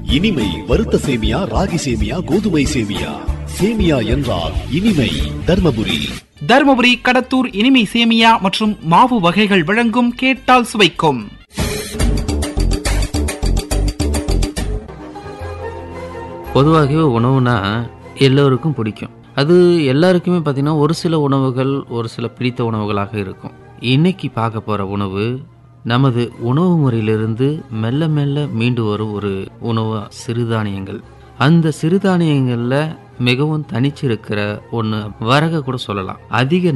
இனிமை வறுத்த சேமியா ராகி சேமியா கோதுமை சேமியா சேமியா என்றால் இனிமை தர்மபுரி தருமபுரி கடத்தூர் இனிமை சேமியா மற்றும் மாவு வகைகள் வழங்கும் கேட்டால் சுவைக்கும் பொதுவாகவே உணவுனா எல்லோருக்கும் பிடிக்கும் அது எல்லாருக்குமே பார்த்தீங்கன்னா ஒரு சில உணவுகள் ஒரு சில பிடித்த உணவுகளாக இருக்கும் இன்னைக்கு பார்க்க போகிற உணவு நமது உணவு முறையிலிருந்து மெல்ல மெல்ல மீண்டு வரும் ஒரு உணவு சிறுதானியங்கள் அந்த சிறுதானியங்களில் மிகவும் தனிச்சிருக்கிற ஒன்று வரக கூட சொல்லலாம் அதிக